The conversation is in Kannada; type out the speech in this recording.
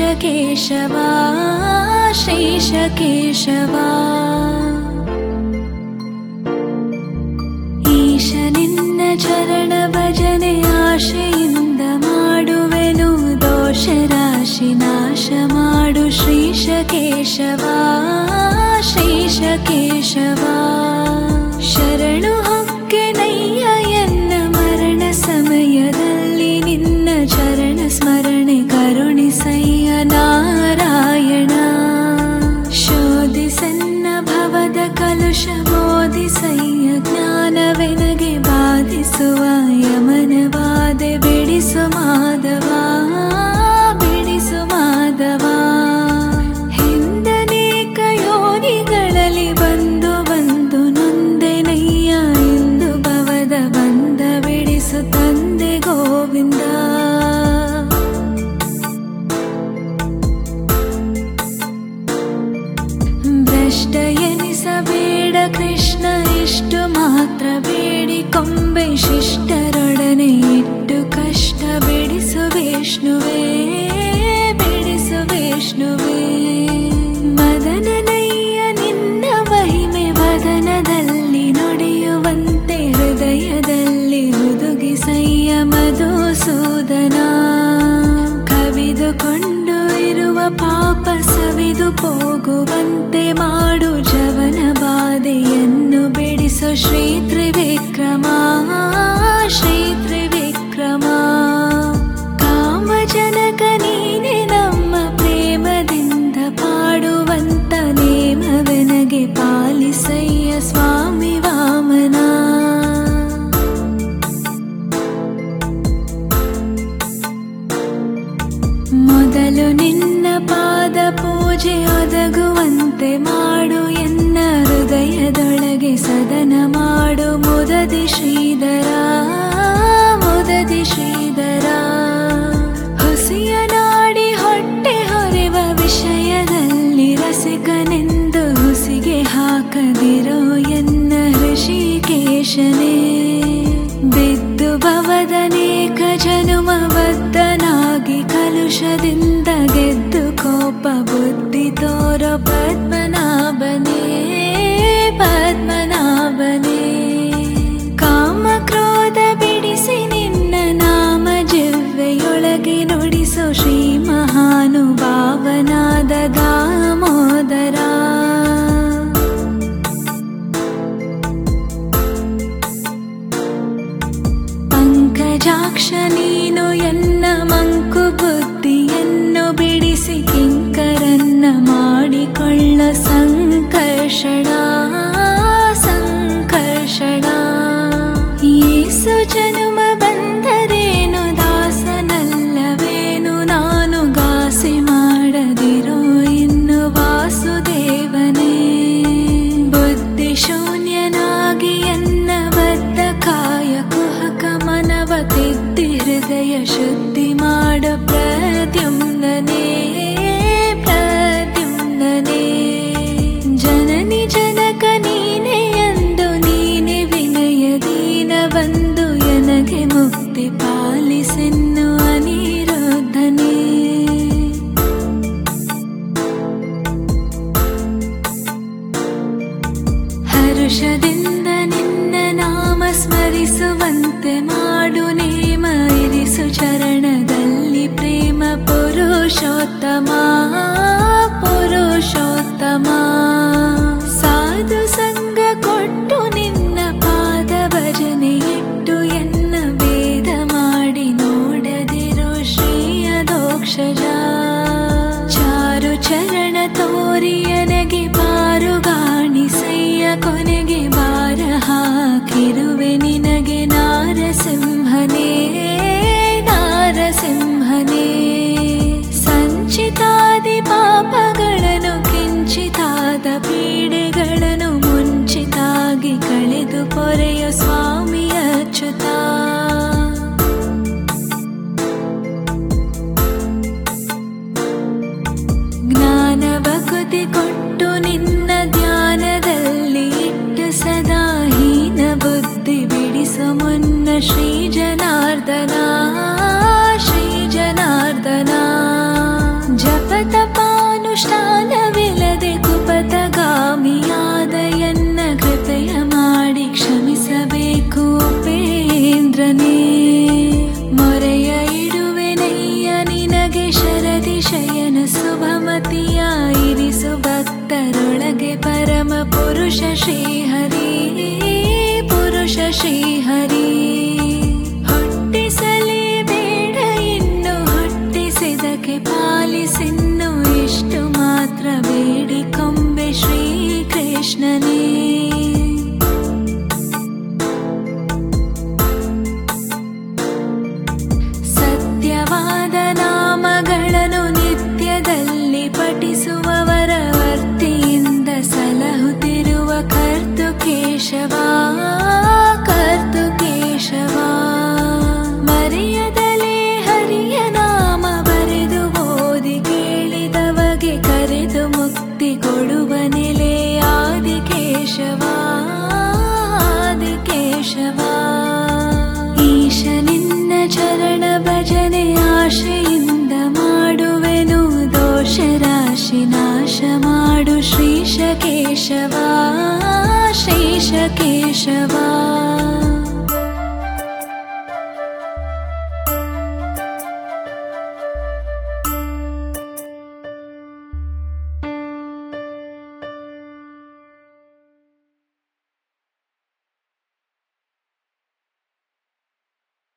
ಕೇಶವಾ ಶ್ರೀಶ ಕೇಶವಾ ಈಶ ನಿನ್ನ ಚರಣ ಭಜನೆ ಆಶೆಯಿಂದ ಮಾಡುವೆನು ದೋಷ ರಾಶಿ ನಾಶ ಮಾಡು ಶ್ರೀಶ ಕೇಶವಾ ಶ್ರೀಶ ಕೇಶವಾ ಶರಣು ಹೊಕ್ಕೆನಯ್ಯ ಎನ್ನ ಮರಣ ಸಮಯದಲ್ಲಿ ನಿನ್ನ ಚರಣ ಸ್ಮರಣೆ ಕರುಣಿಸಯ್ಯ ನಾರಾಯಣ ಶೋಧಿಸನ್ನ ಭವದ ಕಲುಷ ಬೋಧಿಸಯ್ಯ ಜ್ಞಾನವೆನಗೆ ಬಾಧಿಸುವ ಯಮನ ಬಾಧೆ ಬಿಡಿಸು ಮಾಧವ ಬಿಡಿಸು ಮಾಧವ ಹಿಂದನೇಕ ಯೋನಿಗಳಲ್ಲಿ ಬಂದು ಬಂದು ನೊಂದೆನಯ್ಯ ಎಂದು ಭವದ ಬಂದ ಬಿಡಿಸು ತಂದೆ ಗೋವಿಂದ ಭ್ರಷ್ಟ ಎನಿಸಬೇಡ ಕೃಷ್ಣ ಇಷ್ಟು ಮಾತ್ರ ಬೇಡಿ ಕೊಂಬೆ ಶಿಷ್ಟರೊಡನೆ ಇಟ್ಟು ಕಷ್ಟ ಬಿಡಿಸು ವಿಷ್ಣುವೇ ಬಿಡಿಸು ವಿಷ್ಣುವೇ ಮದನನಯ್ಯ ನಿನ್ನ ಮಹಿಮೆ ವದನದಲ್ಲಿ ನುಡಿಯುವಂತೆ ಹೃದಯದಲ್ಲಿ ಹುದುಗಿಸಯ್ಯ ಮಧುಸೂದನ ಕವಿದುಕೊಂಡು ಇರುವ ಪಾಪ ಸವಿದು ಹೋಗುವಂತೆ ಮಾಡು ಜವನ ಬಾಧೆಯನ್ನು ಬಿಡಿಸು ಶ್ರೀ ತ್ರಿವಿಕ್ರಮ ಶ್ರೀ ತ್ರಿವಿಕ್ರಮ ಕಾಮಜನಕ ನೀನೆ ನಮ್ಮ ಪ್ರೇಮದಿಂದ ಪಾಡುವಂತ ನೇಮವೆನಗೆ ಪಾಲಿಸಯ್ಯ ಸ್ವಾಮಿ ವಾಮನ ಮೊದಲು ನಿನ್ನ ಪಾದ ಪೂಜೆ ಒದಗುವಂತೆ ಮಾಡು ಎನ್ನ ಹೃದಯದೊಳಗೆ ಸದನ ಮಾಡು ಮುದದಿ ಶ್ರೀಧರ ಮುದದಿ ಶ್ರೀಧರ ಹುಸಿಯ ನಾಡಿ ಹೊಟ್ಟೆ ಹೊರೆವ ವಿಷಯದಲ್ಲಿ ರಸಿಕನೆಂದು ಹುಸಿಗೆ ಹಾಕದಿರೋ ಎನ್ನ ಋಷಿಕೇಶನೇ ಬಿದ್ದು ಭವದನೇಕ ಜನುಮ ಬದ್ಧನಾಗಿ ಕಲುಷದಿಂದ ಗೆದ್ದು ಕೋಪ ಬುದ್ಧಿ ತೋರೋ ಪದ್ಮನಾಭನೇ ಪದ್ಮನಾಭನೇ ಕಾಮ ಕ್ರೋಧ ಬಿಡಿಸಿ ನಿನ್ನ ನಾಮ ಜಿವ್ವೆಯೊಳಗೆ ನುಡಿಸೋ ಶ್ರೀ ಮಹಾನುಭಾವನಾದ ದಾಮೋದರ ಪಂಕಜಾಕ್ಷ ನೀನು ಎನ್ನ ಮಂಕು ಬುದ್ಧಿಯನ್ನು ಬಿಡಿಸಿ ಕಿಂಕರನ್ನ ಮಾಡಿಕೊಳ್ಳ ಸಂಕರ್ಷಣ ಸಂಕರ್ಷಣ ಏಸು ಜನುಮ ಬಂದರೇನು ದಾಸನಲ್ಲವೇನು ನಾನು ಗಾಸಿ ಮಾಡದಿರೋ ಇನ್ನು ವಾಸುದೇವನೇ ಬುದ್ಧಿ ಶೂನ್ಯನಾಗಿ ಎನ್ನ ಬದ್ಧ ಕಾಯ ಕುಹಕ ಮನವ ತಿದ್ದಿ ಹೃದಯ ಶುದ್ಧಿ ಮಾಡ ಪ್ರದ್ಯುಮ್ನನೇ ಪ್ರದ್ಯುಮ್ನನೇ ಜನನಿ ಜನಕ ನೀನೆ ಎಂದು ನೀನೆ ವಿನಯದೀನ ಬಂದು ಎನಗೆ ಮುಕ್ತಿ ಪಾಲಿಸೆನ್ನು ಅನಿರುದ್ಧನೇ ಹರುಷದಿಂದ ನಿನ್ನ ನಾಮ ಸ್ಮರಿಸುವಂತೆ ಮಾಡು ನೇಮ ಇರಿಸು ಚರಣದಲ್ಲಿ ಪ್ರೇಮ ಪುರುಷೋತ್ತಮ ಪುರುಷೋತ್ತಮ ಸಾಧು ಸಂಗ ಕೊಟ್ಟು ನಿನ್ನ ಪಾದ ಭಜನೆ ಇಟ್ಟು ಎನ್ನ ಭೇದ ಮಾಡಿ ನೋಡದಿರೋ ಶ್ರೀಯ ದೋಕ್ಷಜ ಚಾರು ಚರಣ ತೋರಿಯನಗೆ ಪಾರುಗಾಣಿಸಯ್ಯ ಕೊನೆಗೆ ಬಾರ ಹಾಕಿರುವೆ ನಿನಗೆ ನಾರಸಿಂಹನೇ ನಾರಸಿಂಹನೇ ಸಂಚಿತಾದಿ ಪಾಪಗಳನ್ನು ಕಿಂಚಿತಾದ ಪೀಡೆಗಳನ್ನು ಮುಂಚಿತಾಗಿ ಕಳೆದು ಪೊರೆಯ ಸ್ವಾಮಿ ಅಚ್ಯುತ ಜ್ಞಾನ ಭಕುತಿ ಕೊಟ್ಟು ನಿನ್ನ ಧ್ಯಾನದಲ್ಲಿ ಇಟ್ಟು ಸದಾ ಹೀನ ಬುದ್ಧಿ ಬಿಡಿಸು ಮುನ್ನ ಶ್ರೀ ಜನಾರ್ದನ ಶ್ರೀ ಜನಾರ್ದನ ಜಪ ಈಶ ನಿನ್ನ ಚರಣ ಭಜನೆ ಆಶೆಯಿಂದ ಮಾಡುವೆನು ದೋಷ ರಾಶಿ ನಾಶ ಮಾಡು ಶ್ರೀಶ ಕೇಶವ ಶ್ರೀಶ ಕೇಶವ